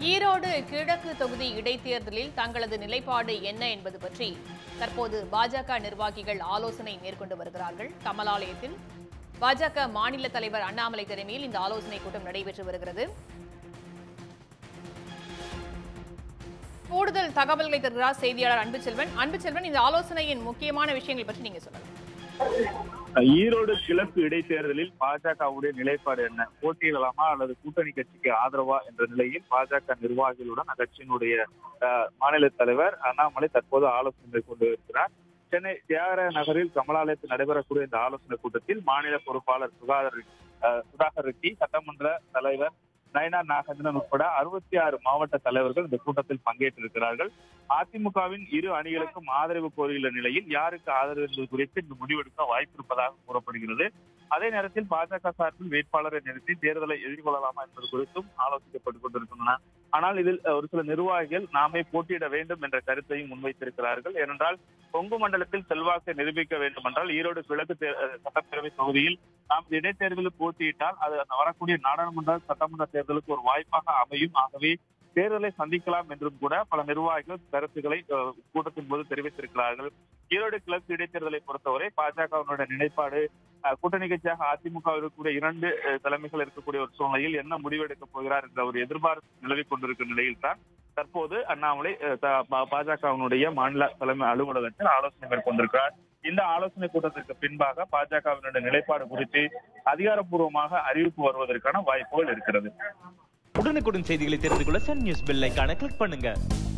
ஈரோடு கிழக்கு தொகுதி இடைத்தேர்தலில் தங்களது நிலைப்பாடு என்ன என்பது பற்றி தற்போது பாஜக நிர்வாகிகள் ஆலோசனை மேற்கொண்டு வருகிறார்கள் கமலாலயத்தில் பாஜக மாநில தலைவர் அண்ணாமலை தலைமையில் இந்த ஆலோசனை கூட்டம் நடைபெற்று வருகிறது கூடுதல் தகவல்களை தருகிறார் செய்தியாளர் அன்புச்செல்வன் அன்புச்செல்வன் இந்த ஆலோசனையின் முக்கியமான விஷயங்கள் பற்றி நீங்க சொல்லலாம் ஈரோடு கிழக்கு இடைத்தேர்தலில் பாஜகவுடைய நிலைப்பாடு என்ன போட்டியிடலாமா அல்லது கூட்டணி கட்சிக்கு ஆதரவா என்ற நிலையில் பாஜக நிர்வாகிகளுடன் அக்கட்சியினுடைய அஹ், மாநில தலைவர் அண்ணாமலை தற்போது ஆலோசனை மேற்கொண்டு இருக்கிறார் சென்னை தியாகராய நகரில் கமலாலயத்தில் நடைபெறக்கூடிய இந்த ஆலோசனை கூட்டத்தில் மாநில பொறுப்பாளர் சுகாதார அஹ், சுதாகர் ரெட்டி சட்டமன்ற தலைவர் நயனா நாகேந்திரன் உட்பட அறுபத்தி ஆறு மாவட்ட தலைவர்கள் இந்த கூட்டத்தில் பங்கேற்றிருக்கிறார்கள் அதிமுகவின் இரு அணிகளுக்கும் ஆதரவு கோரியுள்ள நிலையில் யாருக்கு ஆதரவு என்பது குறித்து இந்த முடிவெடுக்க வாய்ப்பு இருப்பதாக கூறப்படுகிறது அதே நேரத்தில் பாஜக சார்பில் வேட்பாளரை நிறுத்தி தேர்தலை எதிர்கொள்ளலாமா என்பது குறித்தும் ஆலோசிக்கப்பட்டுக் கொண்டிருக்கின்றன ஆனால் இதில் அஹ், ஒரு சில நிர்வாகிகள் நாமே போட்டியிட வேண்டும் என்ற கருத்தையும் முன்வைத்திருக்கிறார்கள் ஏனென்றால் கொங்கு மண்டலத்தில் செல்வாக்கை நிரூபிக்க வேண்டும் என்றால் ஈரோடு கிழக்கு தே- அஹ், சட்டப்பேரவை தொகுதியில் நாம் இடைத்தேர்தலில் போட்டியிட்டால் அது அந்த வரக்கூடிய நாடாளுமன்ற சட்டமன்ற தேர்தலுக்கு ஒரு வாய்ப்பாக அமையும் ஆகவே தேர்தலை சந்திக்கலாம் என்றும் கூட பல நிர்வாகிகள் கருத்துக்களை அஹ், கூட்டத்தின் போது தெரிவித்திருக்கிறார்கள் ஈரோடு கிழக்கு இடைத்தேர்தலை பொறுத்தவரை பாஜகவினுடைய நிலைப்பாடு அஹ், கூட்டணி கட்சியாக அதிமுக இருக்கக்கூடிய இரண்டு அஹ், தலைமைகள் இருக்கக்கூடிய ஒரு சூழ்நிலையில் என்ன முடிவெடுக்கப் போகிறார் என்ற ஒரு எதிர்பார்ப்பு நிலவிக் கொண்டிருக்கும் நிலையில் தான் தற்போது அண்ணாமலை அஹ், த- பா- பாஜகவினுடைய மாநில தலைமை அலுவலகத்தில் ஆலோசனை மேற்கொண்டிருக்கிறார் இந்த ஆலோசனை கூட்டத்திற்கு பின்பாக பாஜகவினுடைய நிலைப்பாடு குறித்து அதிகாரப்பூர்வமாக அறிவிப்பு வருவதற்கான வாய்ப்புகள் இருக்கிறது உடனுக்குடன் செய்திகளை தெரிந்து கொள்ள சன் நியூஸ் பெல் ஐகானை கிளிக் பண்ணுங்க